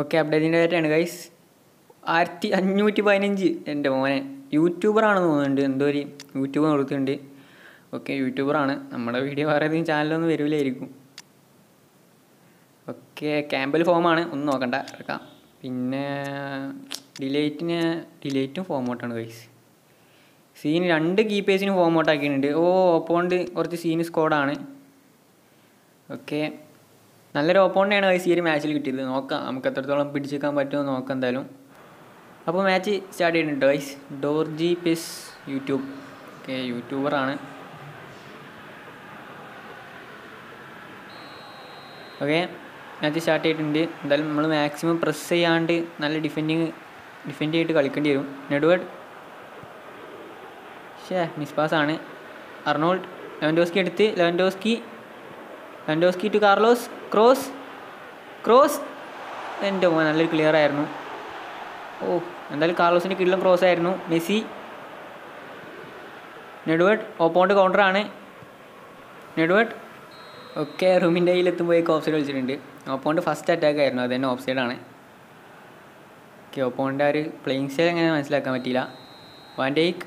okay അപ്ഡേറ്റിൻ്റെ ഡേറ്റാണ് guys ആയിരത്തി അഞ്ഞൂറ്റി പതിനഞ്ച് എൻ്റെ മോനെ യൂട്യൂബറാണെന്ന് തോന്നുന്നുണ്ട് എന്തോ ഒരു യൂട്യൂബർ കൊടുത്തിട്ടുണ്ട് ഓക്കെ യൂട്യൂബറാണ് നമ്മുടെ വീഡിയോ വേറെ ഏതെങ്കിലും ചാനലൊന്നും വരില്ലായിരിക്കും ഓക്കെ ക്യാമ്പൽ ഫോമാണ് ഒന്നും നോക്കണ്ട എടുക്കാം പിന്നെ ഡിലേറ്റിന് ഡിലേറ്റും ഫോമോട്ടാണ് ഗൈസ് സീൻ രണ്ട് കീപ്പേഴ്സിനും ഫോമോട്ട് ആക്കിയിട്ടുണ്ട് ഓ ഓപ്പോണ്ട് കുറച്ച് സീന് സ്കോഡാണ് ഓക്കെ നല്ലൊരു ഓപ്പോണ്ടാണ് ഗൈസ് ഈ ഒരു മാച്ചിൽ കിട്ടിയത് നോക്കാം നമുക്ക് എത്രത്തോളം പിടിച്ചെടുക്കാൻ പറ്റുമോ നോക്കാം എന്തായാലും അപ്പോൾ മാച്ച് സ്റ്റാർട്ട് ചെയ്തിട്ടുണ്ട് ഗൈസ് ഡോർജി പിസ് യൂട്യൂബ് ഓക്കെ യൂട്യൂബറാണ് ഓക്കെ മാച്ച് സ്റ്റാർട്ട് ചെയ്തിട്ടുണ്ട് എന്തായാലും നമ്മൾ മാക്സിമം പ്രസ് ചെയ്യാണ്ട് നല്ല ഡിഫെൻഡിങ് ഡിഫെൻഡ് ചെയ്തിട്ട് കളിക്കേണ്ടി വരും നെഡ്വേർഡ് ഷേ മിസ് പാസ്സാണ് അർണോൾഡ് ലെവൻഡോസ്കി എടുത്ത് Lewandowski Lewandowski to Carlos cross cross എൻ്റെ മോൻ നല്ലൊരു ക്ലിയർ ആയിരുന്നു ഓ എന്തായാലും കാർലോസിൻ്റെ കിള്ളം ക്രോസ് ആയിരുന്നു മെസ്സി നെഡ്വേർഡ് ഓപ്പോണ്ട് കൗണ്ടറാണ് നെഡ്വേർഡ് ഒക്കെ റൂമിൻ്റെ കയ്യിലെത്തുമ്പോഴേക്ക് ഓഫ് സൈഡ് കളിച്ചിട്ടുണ്ട് ഓപ്പോണ്ട് ഫസ്റ്റ് അറ്റാക്ക് ആയിരുന്നു അത് തന്നെ ഓഫ് സൈഡാണ് ഓക്കെ ഓപ്പോണ്ട് ആ ഒരു പ്ലേയിങ് സ്റ്റൈൽ എങ്ങനെ മനസ്സിലാക്കാൻ പറ്റിയില്ല വാൻഡേക്ക്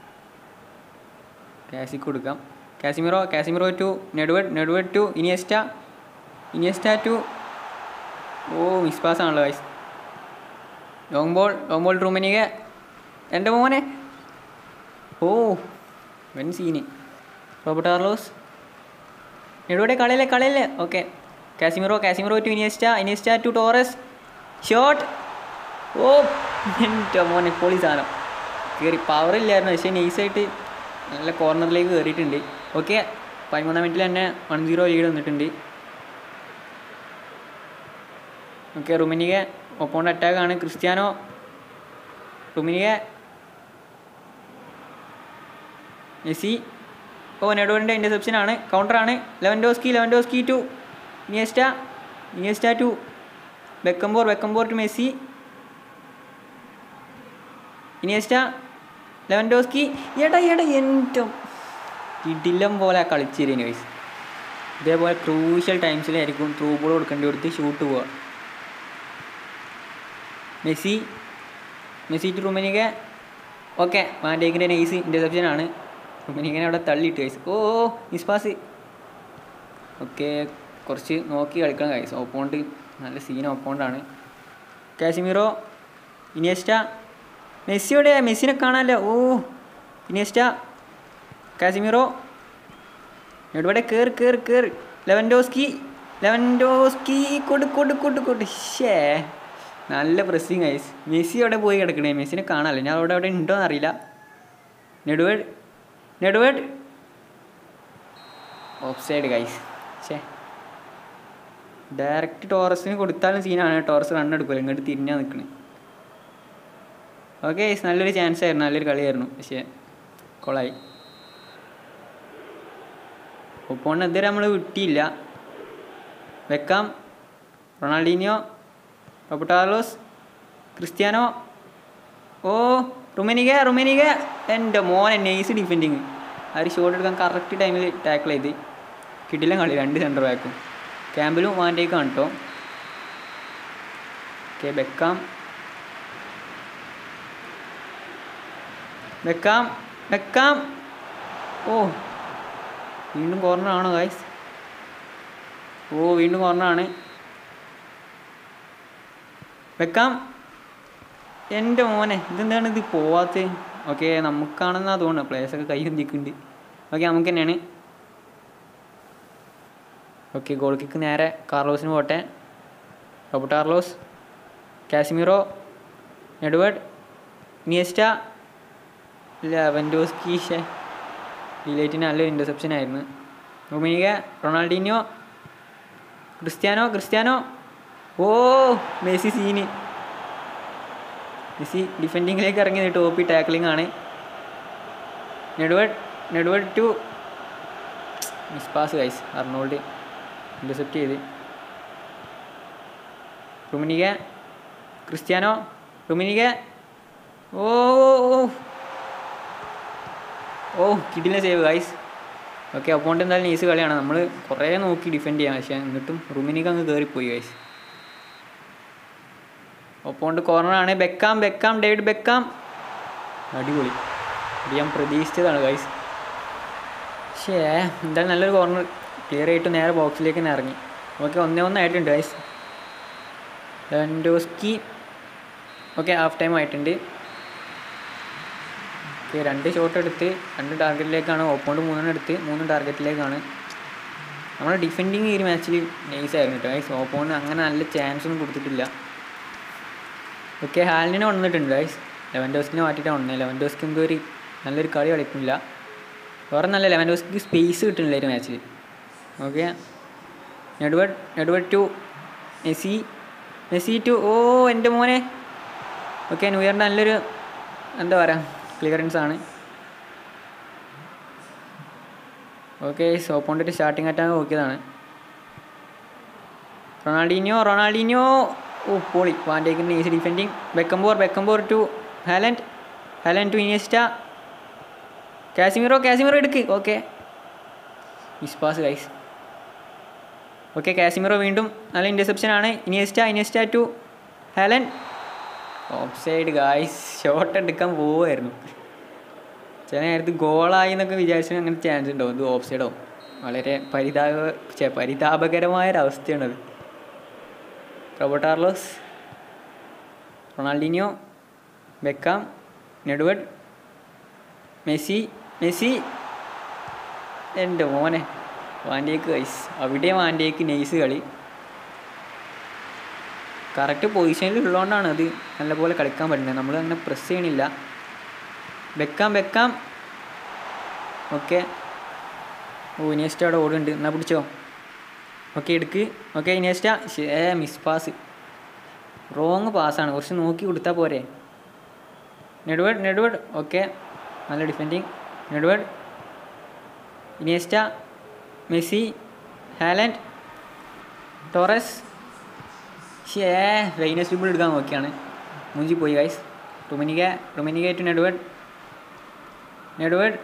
കാസിക്ക് കൊടുക്കാം Casemiro Casemiro to Nedved Nedved to Iniesta Iniesta to ഓ മിസ് പാസ് ആണല്ലോ വൈസ് long ball long ball Rummenigge എൻ്റെ മോനെ ഓ വൻ സീന് റോബർട്ട് കാർലോസ് നെഡ്വേർഡ് കളയില്ലേ കളയില്ലേ okay Casemiro Casemiro to Iniesta Iniesta to Torres shot ഓ എൻ്റെ മോനെ പൊളി സാധനം കയറി പവറില്ലായിരുന്നു പക്ഷേ നൈസായിട്ട് നല്ല കോർണറിലേക്ക് കയറിയിട്ടുണ്ട് ഓക്കെ പതിമൂന്നാം മിനിറ്റിൽ തന്നെ വൺ സീറോ ലീഡ് വന്നിട്ടുണ്ട് ഓക്കെ റുമിനിക ഒപ്പോണ്ട് അറ്റാക്കാണ് ക്രിസ്ത്യാനോ റുമിനിക മെസ്സി ഓ നെഡോറിൻ്റെ ഇൻ്റർസെപ്ഷൻ ആണ് കൗണ്ടറാണ് Lewandowski Lewandowski to Iniesta Iniesta to Beckenbauer Beckenbauer to Messi Iniesta Lewandowski എടാ എടാ എൻ്റെ ഇടിലം പോലെ കളിച്ചിരുന്നു വയസ്സ് ഇതേപോലെ ക്രൂഷ്യൽ ടൈംസിലായിരിക്കും ത്രൂ ബോൾ കൊടുക്കേണ്ടി കൊടുത്ത് ഷൂട്ട് പോവുക Messi Messi to Rummenigge okay വാൻഡേക്കിൻ്റെ നൈസ് ഇൻ്റർസെപ്ഷൻ ആണ് റുമനികനെ അവിടെ തള്ളിയിട്ട് കൈസ് ഓ മിസ് പാസ് ഓക്കെ കുറച്ച് നോക്കി കളിക്കണം കൈസ് ഓപ്പോണ്ട് നല്ല സീൻ ഓപ്പോണ്ടാണ് കാശ്മീറോ ഇനിയസ്റ്റ മെസ്സിയുടെ മെസ്സിനെ കാണാമല്ലോ ഓ ഇനിയസ്റ്റ കാസിമിറോ ഇവിടെ കയറി കയറി കയറി ലെവൻഡോസ്കി ലെവൻഡോസ്കി കൊടു കൊടു കൊടു കൊടു ഷേ നല്ല പ്രസ്സിങ് ഐസ് മെസ്സി അവിടെ പോയി കിടക്കണേ മെസ്സിനെ കാണാമല്ലോ ഞാൻ അവിടെ അവിടെ ഉണ്ടോ എന്നറിയില്ല Nedved Nedved offside guys ഷേ ഡയറക്റ്റ് ടോറസിന് കൊടുത്താലും സീനാണ് ടോറസ് റൺ എടുക്കില്ല ഇങ്ങോട്ട് തിരിഞ്ഞാൽ നിൽക്കണേ ഓക്കെ നല്ലൊരു ചാൻസ് ആയിരുന്നു നല്ലൊരു കളിയായിരുന്നു പക്ഷേ കൊളായി ഒപ്പോണ്ട് ഇതുവരെ നമ്മൾ വിട്ടിയില്ല വെക്കാം റൊണാൾഡീനിയോ റോബർട്ടാർലോസ് ക്രിസ്ത്യാനോ ഓ റുമനിക റുമനിക എൻ്റെ മോനെ നൈസ് ഡിഫെൻഡിങ് ആ ഒരു ഷോട്ട് എടുക്കാൻ കറക്റ്റ് ടൈമിൽ ടാക്കിൾ ചെയ്ത് കിട്ടില്ല കളി രണ്ട് സെൻറ്റർ ബാക്കും ക്യാമ്പിലും വാൻഡേക്കാണ് കേട്ടോ ഓക്കെ ബെക്കാം വെക്കാം വെക്കാം ഓ വീണ്ടും കോർണറാണോ ഗായ്സ് ഓ വീണ്ടും കോർണറാണ് വെക്കാം എൻ്റെ മോനെ ഇതെന്താണ് ഇത് പോവാത്തത് ഓക്കെ നമുക്കാണെന്നാ തോന്നുന്നത് പ്ലേയേഴ്സൊക്കെ കൈ എന്തിക്കുന്നുണ്ട് ഓക്കെ നമുക്ക് തന്നെയാണ് ഓക്കെ ഗോൾ കിക്ക് നേരെ കാർലോസിന് പോട്ടെ റോബർട്ട് കാർലോസ് കാശ്മീറോ എഡ്വേർഡ് നിയസ്റ്റ ലെവൻഡോസ്കി ഷേ ഡിലേറ്റിന് നല്ലൊരു ഇൻ്റർസെപ്ഷൻ ആയിരുന്നു റൊമീനിക റൊണാൾഡീനിയോ ക്രിസ്ത്യാനോ ക്രിസ്ത്യാനോ ഓ മെസ്സി സീന് മെസ്സി ഡിഫെൻഡിങ്ങിലേക്ക് ഇറങ്ങി നിന്നിട്ട് ഓപ്പി ടാക്ലിംഗ് ആണ് Nedved Nedved to miss pass guys Arnold intercept ചെയ്ത് റുമിനിക ക്രിസ്ത്യാനോ റുമിനിക ഓ ഓ ഓ കിടിലെ സേവ് ഗൈസ് ഓക്കെ അപ്പോണ്ട് എന്തായാലും ഈസ് കളിയാണ് നമ്മൾ കുറേ നോക്കി ഡിഫെൻഡ് ചെയ്യാം പക്ഷേ എന്നിട്ടും റുമിനിക്ക് അങ്ങ് കയറിപ്പോയി ഗൈസ് ഒപ്പോണ്ട് കോർണറാണ് ബെക്കാം ബെക്കാം ഡേവിഡ് ബെക്കാം അടിപൊളി ഇത് ഞാൻ പ്രതീക്ഷിച്ചതാണ് ഗൈസ് പക്ഷേ എന്തായാലും നല്ലൊരു കോർണർ ക്ലിയർ ആയിട്ട് നേരെ ബോക്സിലേക്ക് തന്നെ ഇറങ്ങി ഓക്കെ ഒന്നേ ഒന്നായിട്ടുണ്ട് guys Lewandowski okay half time ആയിട്ടുണ്ട് ഓക്കെ രണ്ട് ഷോട്ട് എടുത്ത് രണ്ട് ടാർഗറ്റിലേക്കാണ് ഓപ്പോണ്ട് മൂന്നെണ്ണം എടുത്ത് മൂന്ന് ടാർഗറ്റിലേക്കാണ് നമ്മുടെ ഡിഫെൻഡിങ് ഈ ഒരു മാച്ചിൽ നൈസ് ആയിരുന്നു കേട്ടോ ഗൈസ് ഓപ്പോണ്ട് അങ്ങനെ നല്ല ചാൻസ് ഒന്നും കൊടുത്തിട്ടില്ല ഓക്കെ ഹാലിനെ വന്നിട്ടുണ്ട് ഗൈസ് ലെവൻ ഡോസ്കിനെ മാറ്റിയിട്ടാണ് വന്നത് ലെവൻ ഡോസ്കി എന്തോ ഒരു നല്ലൊരു കളി കളിക്കുന്നില്ല വേറെ നല്ല ലെവൻ ഡോസ്കിക്ക് സ്പേസ് കിട്ടുന്നില്ല ഒരു മാച്ചിൽ okay Nedved Nedved to Messi Messi to ഓ എൻ്റെ മോനെ ഓക്കെ ന്യൂ ഇയറിൻ്റെ നല്ലൊരു എന്താ പറയുക ക്ലിയറൻസ് ആണ് ഓക്കെ സോപ്പോണ്ടിട്ട് സ്റ്റാർട്ടിങ് അറ്റാക്ക് നോക്കിയതാണ് റൊണാൾഡീനിയോ റൊണാൾഡീനിയോ ഓ പോളി വാൻഡേക്കിൻ്റെ easy defending Beckenbauer Beckenbauer to Haaland Haaland to Iniesta Casemiro Casemiro എടുക്ക് okay miss pass guys okay Casemiro വീണ്ടും നല്ല ഇൻ്റർസെപ്ഷൻ ആണ് Iniesta Iniesta to Haaland offside guys shot എടുക്കാൻ പോവുമായിരുന്നു ചില നേരത്ത് ഗോളായി എന്നൊക്കെ വിചാരിച്ചാൽ അങ്ങനെ ചാൻസ് ഉണ്ടാവും ഇത് ഓഫ് സൈഡോ വളരെ പരിതാപ ഛെ, പരിതാപകരമായൊരവസ്ഥയാണത് Robert Carlos Ronaldinho Beckham Nedved Messi Messi എൻ്റെ മോനെ വാൻഡേക്ക് ഐസ് അവിടെ വാൻഡേക്ക് നൈസ് കളി കറക്റ്റ് പൊസിഷനിൽ ഉള്ളതുകൊണ്ടാണ് അത് നല്ലപോലെ കളിക്കാൻ പറ്റുന്നത് നമ്മൾ അങ്ങനെ പ്രസ് ചെയ്യണില്ല വെക്കാം വെക്കാം ഓക്കെ ഓ ഇനിയസ്റ്റ അവിടെ ഓടുന്നുണ്ട് എന്നാൽ പിടിച്ചോ ഓക്കെ എടുക്ക് ഓക്കെ ഇനിയസ്റ്റ ഏ മിസ് പാസ് റോങ് പാസ്സാണ് കുറച്ച് നോക്കി കൊടുത്താൽ പോരെ നെഡ്വേഡ് നെഡ്വേഡ് ഓക്കെ നല്ല defending Nedved Iniesta Messi Haaland Torres ഷേ വെയിനസ് ഡ്രിബിൾ എടുക്കാൻ നോക്കിയാണ് മുഞ്ചി പോയി guys Rummenigge Rummenigge to Nedved Nedved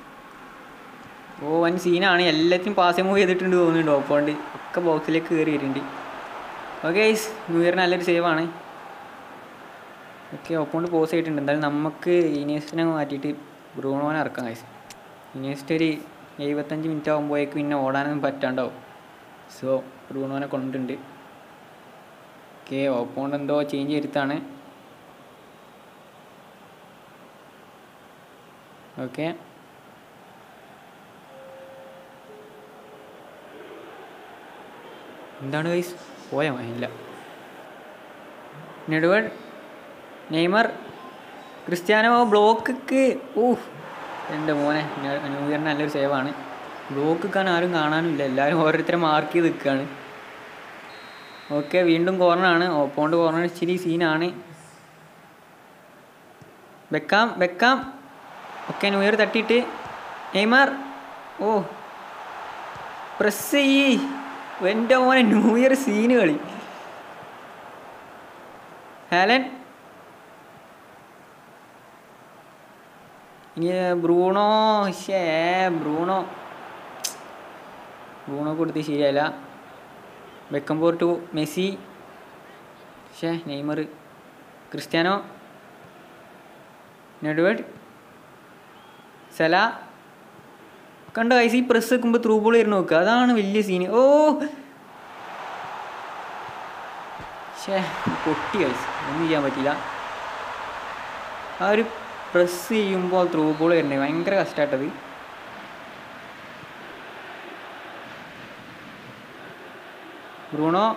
ഓ വൻ സീനാണ് എല്ലാത്തിനും പാസ് മൂവ് ചെയ്തിട്ടുണ്ട് തോന്നുന്നുണ്ട് ഓപ്പോണ്ട് ഒക്കെ ബോക്സിലേക്ക് കയറി വരുന്നുണ്ട് ഓക്കെ ഗൈസ് ന്യൂ ഇയർ നല്ലൊരു സേവാണ് ഓക്കെ ഓപ്പോണ്ട് പോസ് ചെയ്തിട്ടുണ്ട് എന്തായാലും നമുക്ക് ഇനിയസ്റ്റിനെ മാറ്റിയിട്ട് ബ്രൂണോനെ ഇറക്കാം ഗൈസ് ഇനിയസ്റ്റ് ഒരു എഴുപത്തഞ്ച് മിനിറ്റ് ആകുമ്പോഴേക്ക് പിന്നെ ഓടാനൊന്നും പറ്റാണ്ടാവും സോ ബ്രൂണോനെ കൊണ്ടുണ്ട് ഓക്കെ ഓപ്പോണ്ട് എന്തോ ചേഞ്ച് ചെയ്തിട്ടാണ് ഓക്കെ എന്താണ് ഗൈസ് പോയോ ഇല്ല നെടുവഡ് നെയ്മർ ക്രിസ്ത്യാനോ ബ്ലോക്ക് ഊഹ് എൻ്റെ മോനെ ന്യൂ ന്യൂ ഇയറിന് നല്ലൊരു സേവാണ് ബ്ലോക്ക് നിൽക്കാൻ ആരും കാണാനുമില്ല എല്ലാവരും ഓരോരുത്തരെ മാർക്ക് ചെയ്ത് നിൽക്കുകയാണ് ഓക്കെ വീണ്ടും കോർണറാണ് ഓപ്പോണ്ട് കോർണർ ഇച്ചിരി സീനാണ് വെക്കാം വെക്കാം ഓക്കെ ന്യൂ ഇയർ തട്ടിയിട്ട് നെയ്മർ ഓ പ്രസ് ചെയ്യ് എൻ്റെ മോനെ ന്യൂ ഇയർ സീന് കളി ഹാലൻ ഇനി ബ്രൂണോ ഷേ ബ്രൂണോ ബ്രൂണോ കൊടുത്ത് ശരിയല്ല വെക്കംപോർ ടു മെസ്സി ഷേ നെയ്മർ ക്രിസ്ത്യാനോ നെഡ്വേഡ് സെല കണ്ട കൈസ് ഈ പ്രസ് വെക്കുമ്പോൾ ത്രൂ ബോൾ വരുന്ന നോക്കുക അതാണ് വലിയ സീന് ഓ ഷേ പൊട്ടി കൈസ് ഒന്നും ചെയ്യാൻ പറ്റില്ല ആ ഒരു പ്രസ് ചെയ്യുമ്പോൾ ത്രൂ ബോൾ വരണേ ഭയങ്കര കഷ്ടമായിട്ടത് ബ്രൂണോ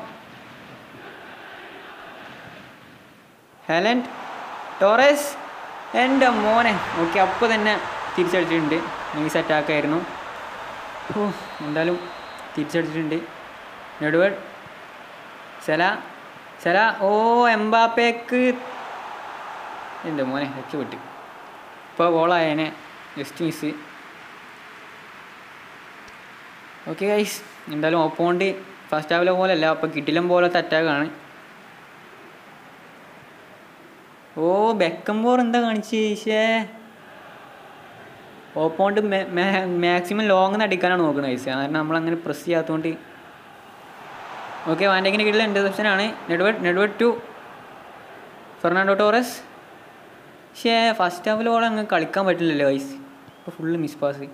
ഹെലൻഡ് ടോറസ് എൻ്റെ മോനെ ഓക്കെ അപ്പോൾ തന്നെ തിരിച്ചടിച്ചിട്ടുണ്ട് നൈസ് അറ്റാക്ക് ആയിരുന്നു ഓ എന്തായാലും തിരിച്ചടിച്ചിട്ടുണ്ട് നെഡ്വേഡ് സെല സെല ഓ എംബാപ്പേക്ക് എൻ്റെ മോനെ രക്ഷപ്പെട്ട് ഇപ്പോൾ ഗോളായനെ ജസ്റ്റ് മിസ് ഓക്കെ ഗൈസ് എന്തായാലും ഓപ്പോണ്ട് ഫസ്റ്റ് ഹാവിലെ പോലെ അല്ല അപ്പോൾ കിട്ടിലും പോലത്തെ അറ്റാക്കാണ് ഓ ബെക്കംബോർ എന്താ കാണിച്ച് ശേ ഓപ്പോണ്ട് മാക്സിമം ലോങ് അടിക്കാനാണ് നോക്കുന്നത് ഗൈസ് കാരണം നമ്മളങ്ങനെ പ്രസ് ചെയ്യാത്തതുകൊണ്ട് ഓക്കെ വാൻഡേക്കിൻ്റെ കീഴിൽ ഇൻ്റർസെപ്ഷൻ ആണ് Nedved Nedved to Fernando Torres പക്ഷേ ഫസ്റ്റ് ഹാഫിൽ ഓളെ അങ്ങ് കളിക്കാൻ പറ്റില്ലല്ലോ ഗൈസ് ഇപ്പോൾ ഫുള്ള് മിസ് പാസ്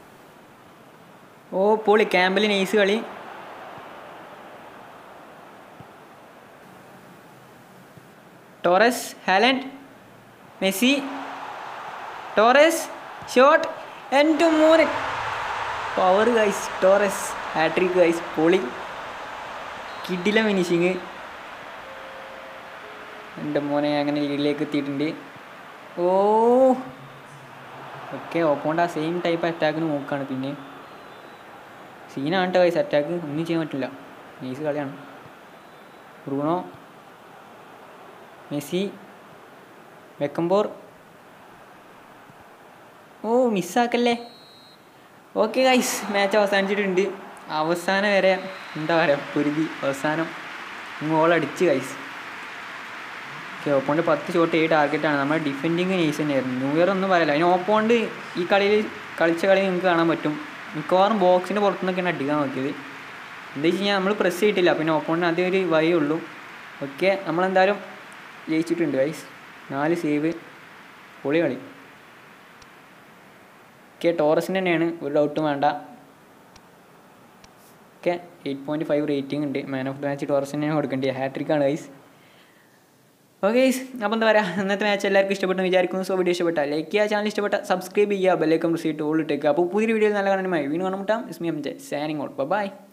ഓ പൊളി ക്യാമ്പിൽ നൈസ് കളി Torres Haaland Messi Torres shot എൻ്റെ മോനെ power guys Torres hattrick guys പൊളി കിഡില ഫിനിഷിങ് എൻ്റെ മോനെ അങ്ങനെ ഇതിലേക്ക് എത്തിയിട്ടുണ്ട് ഓ ഓക്കെ ഓപ്പോണ്ട് ആ സെയിം ടൈപ്പ് അറ്റാക്കിന് നോക്കുകയാണ് പിന്നെ സീനാണ് കേട്ടോ ഗൈസ് അറ്റാക്ക് ഒന്നും ചെയ്യാൻ പറ്റില്ല നൈസ് കളിയാണ് ബ്രൂണോ മെസ്സി വെക്കമ്പോർ ഓ മിസ്സാക്കല്ലേ ഓക്കെ ഗൈസ് മാച്ച് അവസാനിച്ചിട്ടുണ്ട് അവസാനം വരെ എന്താ പറയുക പൊരുതി അവസാനം ഗോൾ അടിച്ച് ഗൈസ് ഓക്കെ ഓപ്പോണ്ട് പത്ത് ഷോട്ട് ഏഴ് ടാർഗറ്റാണ് നമ്മുടെ ഡിഫെൻഡിങ് നേഴ്സ് തന്നെയായിരുന്നു ന്യൂ ഇയർ ഒന്നും പറയില്ല അതിന് ഓപ്പോണ്ട് ഈ കളിയിൽ കളിച്ച കളി നിങ്ങൾക്ക് കാണാൻ പറ്റും മിക്കവാറും ബോക്സിൻ്റെ പുറത്തുനിന്നൊക്കെയാണ് അടിക്കാൻ നോക്കിയത് എന്താ വെച്ച് കഴിഞ്ഞാൽ നമ്മൾ പ്രസ് ചെയ്തിട്ടില്ല പിന്നെ ഓപ്പോണ്ടിന് അതേ ഒരു വഴി ഉള്ളൂ ഓക്കെ നമ്മളെന്തായാലും ജയിച്ചിട്ടുണ്ട് ഗൈസ് നാല് സേവ് പൊളി കളി ഓക്കെ ടോറസിൻ്റെ തന്നെയാണ് ഒരു ഡൗട്ടും വേണ്ട okay eight point five rating ഉണ്ട് മാൻ ഓഫ് ദ മാച്ച് ടോറസിന് തന്നെ കൊടുക്കേണ്ടത് ഹാട്രിക്കാണ് ഗൈസ് ഓക്കെ ഗൈസ് അപ്പോൾ എന്താ പറയുക ഇന്നത്തെ മാച്ച് എല്ലാവർക്കും ഇഷ്ടപ്പെട്ടെന്ന് വിചാരിക്കുന്നു സോ വീഡിയോ ഇഷ്ടപ്പെട്ട ലൈക്ക് ചെയ്യുക ചാനൽ ഇഷ്ടപ്പെട്ട സബ്സ്ക്രൈബ് ചെയ്യുക ബെല്ലൈക്കൺ റിസീറ്റ് ഓൾ ഇട്ടേക്കുക അപ്പോൾ പുതിയൊരു വീഡിയോ നല്ല കാണാനുമായി വീണ്ടും കാണുമ്പോൾ ഇസ്മി എം ജെ സാനിങ് ഓൾ ബൈ